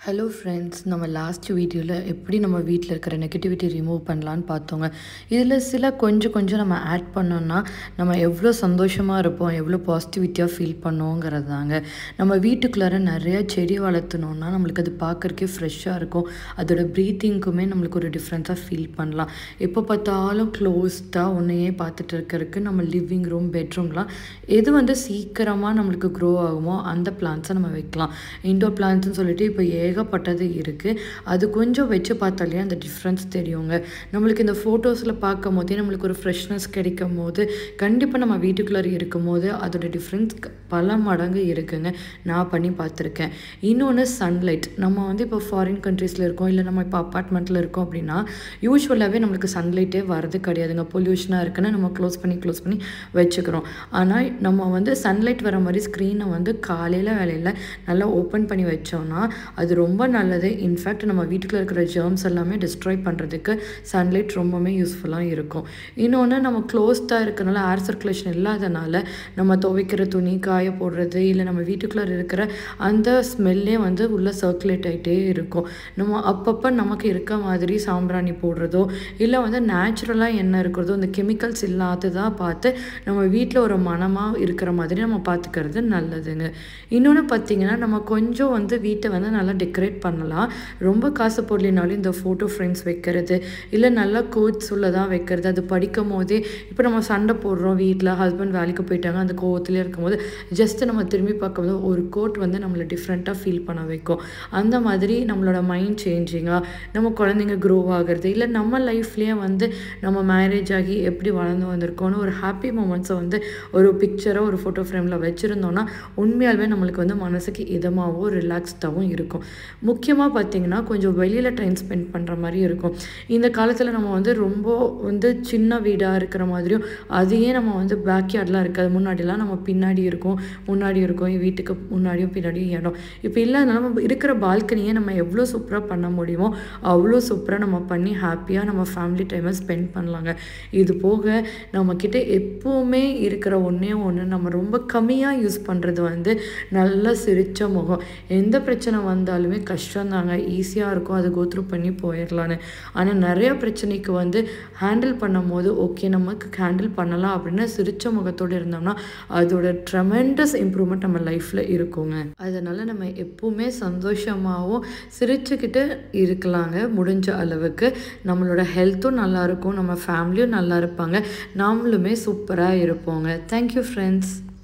hello friends நம்ம last வீடியோவில் எப்படி நம்ம வீட்டில் இருக்கிற நெகட்டிவிட்டி ரிமூவ் பண்ணலான்னு பார்த்தோங்க இதில் சில கொஞ்சம் கொஞ்சம் நம்ம ஆட் பண்ணோம்னா நம்ம எவ்வளோ சந்தோஷமாக இருப்போம் எவ்வளோ பாசிட்டிவிட்டியாக ஃபீல் பண்ணுவோங்கிறது தாங்க நம்ம வீட்டுக்குள்ளார நிறைய செடி வளர்த்துனோன்னா நம்மளுக்கு அது பார்க்குறக்கே ஃப்ரெஷ்ஷாக இருக்கும் அதோட ப்ரீத்திங்க்குமே நம்மளுக்கு ஒரு டிஃப்ரென்ஸாக ஃபீல் பண்ணலாம் எப்போ பார்த்தாலும் க்ளோஸ்டாக ஒன்றையே பார்த்துட்டு இருக்கிறதுக்கு நம்ம லிவிங் ரூம் பெட்ரூம்லாம் எது வந்து சீக்கிரமாக நம்மளுக்கு க்ரோ ஆகுமோ அந்த பிளான்ஸை நம்ம வைக்கலாம் இன்டோர் பிளான்ட்ஸ்னு சொல்லிட்டு இப்போ ஏகப்பட்டது இருக்குது அது கொஞ்சம் வச்சு பார்த்தாலே அந்த டிஃப்ரென்ஸ் தெரியுங்க நம்மளுக்கு இந்த ஃபோட்டோஸில் பார்க்கும் போதே நம்மளுக்கு ஒரு ஃப்ரெஷ்னஸ் கிடைக்கும் போது கண்டிப்பாக நம்ம வீட்டுக்குள்ளே இருக்கும் போது அதோட டிஃப்ரென்ஸ் பல மடங்கு இருக்குங்க நான் பண்ணி பார்த்துருக்கேன் இன்னொன்று சன்லைட் நம்ம வந்து இப்போ ஃபாரின் கண்ட்ரீஸில் இருக்கோம் இல்லை நம்ம இப்போ அப்பார்ட்மெண்ட்டில் இருக்கோம் அப்படின்னா யூஸ்வலாகவே நம்மளுக்கு சன்லைட்டே வரது கிடையாதுங்க பொல்யூஷனாக இருக்குன்னு நம்ம க்ளோஸ் பண்ணி க்ளோஸ் பண்ணி வச்சுக்கிறோம் ஆனால் நம்ம வந்து சன்லைட் வர மாதிரி ஸ்க்ரீனை வந்து காலையில் வேலையில் நல்லா ஓப்பன் பண்ணி வச்சோம்னா அது ரொம்ப நல்லது இன்ஃபேக்ட் நம்ம வீட்டுக்குள்ள இருக்கிற ஜெர்ம்ஸ் எல்லாமே டிஸ்ட்ராய் பண்ணுறதுக்கு சன்லைட் ரொம்பவுமே யூஸ்ஃபுல்லாக இருக்கும் இன்னொன்று நம்ம க்ளோஸ்டாக இருக்கனால ஏர் சர்க்குலேஷன் இல்லாதனால நம்ம துவைக்கிற துணி காய போடுறது இல்லை நம்ம வீட்டுக்குள்ளே இருக்கிற அந்த ஸ்மெல்லே வந்து உள்ளே சர்க்குலேட் ஆகிட்டே இருக்கும் நம்ம அப்பப்போ நமக்கு இருக்க மாதிரி சாம்பிராணி போடுறதோ இல்லை வந்து நேச்சுரலாக என்ன இருக்கிறதோ இந்த கெமிக்கல்ஸ் இல்லாததாக பார்த்து நம்ம வீட்டில் ஒரு மனமாக இருக்கிற மாதிரி நம்ம பார்த்துக்கிறது நல்லதுங்க இன்னொன்று பார்த்திங்கன்னா நம்ம கொஞ்சம் வந்து வீட்டை வந்து நல்லா டெக்கரேட் பண்ணலாம் ரொம்ப காசு போடலினாலும் இந்த ஃபோட்டோ ஃப்ரேம்ஸ் வைக்கிறது இல்லை நல்லா கோட்ஸ் உள்ளதாக வைக்கிறது அது படிக்கும் போதே இப்போ நம்ம சண்டை போடுறோம் வீட்டில் ஹஸ்பண்ட் வேலைக்கு போயிட்டாங்க அந்த கோவத்துலேயே இருக்கும்போது ஜஸ்ட்டு நம்ம திரும்பி பார்க்கும்போது ஒரு கோட் வந்து நம்மளை டிஃப்ரெண்ட்டாக ஃபீல் பண்ண வைக்கும் அந்த மாதிரி நம்மளோட மைண்ட் சேஞ்சிங்காக நம்ம குழந்தைங்க க்ரோ ஆகிறது இல்லை நம்ம லைஃப்லேயே வந்து நம்ம மேரேஜ் ஆகி எப்படி வளர்ந்து வந்திருக்கோன்னு ஒரு ஹாப்பி மூமெண்ட்ஸை வந்து ஒரு பிக்சரை ஒரு ஃபோட்டோ ஃப்ரேமில் வச்சுருந்தோன்னா உண்மையாலுமே நம்மளுக்கு வந்து மனசுக்கு இதமாகவும் ரிலாக்ஸ்டாகவும் இருக்கும் முக்கியமாக பார்த்திங்கன்னா கொஞ்சம் வெளியில் டைம் ஸ்பெண்ட் பண்ணுற மாதிரி இருக்கும் இந்த காலத்தில் நம்ம வந்து ரொம்ப வந்து சின்ன வீடாக இருக்கிற மாதிரியும் அதையே நம்ம வந்து பேக்யார்ட்லாம் இருக்காது முன்னாடிலாம் நம்ம பின்னாடி இருக்கும் முன்னாடி இருக்கும் வீட்டுக்கு முன்னாடியும் பின்னாடியும் இடம் இப்போ இல்லை நம்ம இருக்கிற பால்கனியை நம்ம எவ்வளோ சூப்பராக பண்ண முடியுமோ அவ்வளோ சூப்பராக நம்ம பண்ணி ஹாப்பியாக நம்ம ஃபேமிலி டைமை ஸ்பெண்ட் பண்ணலாங்க இது போக நம்மக்கிட்ட எப்போவுமே இருக்கிற ஒன்றே ஒன்று நம்ம ரொம்ப கம்மியாக யூஸ் பண்ணுறது வந்து நல்லா சிரித்த முகம் எந்த பிரச்சனை வந்தாலுமே கஷ்டம்தாங்க ஈஸியாக இருக்கும் அதை கோத்ரூ பண்ணி போயிடலான்னு ஆனால் நிறைய பிரச்சனைக்கு வந்து ஹேண்டில் பண்ணும் போது ஓகே நமக்கு ஹேண்டில் பண்ணலாம் அப்படின்னு சிரித்த முகத்தோடு இருந்தோம்னா அதோட ட்ரெமெண்டஸ் இம்ப்ரூவ்மெண்ட் நம்ம லைஃப்பில் இருக்குங்க அதனால் நம்ம எப்பவுமே சந்தோஷமாகவும் சிரிச்சுக்கிட்டு இருக்கலாங்க முடிஞ்ச அளவுக்கு நம்மளோட ஹெல்த்தும் நல்லாயிருக்கும் நம்ம ஃபேமிலியும் நல்லா இருப்பாங்க நாமளுமே சூப்பராக இருப்போங்க தேங்க்யூ ஃப்ரெண்ட்ஸ்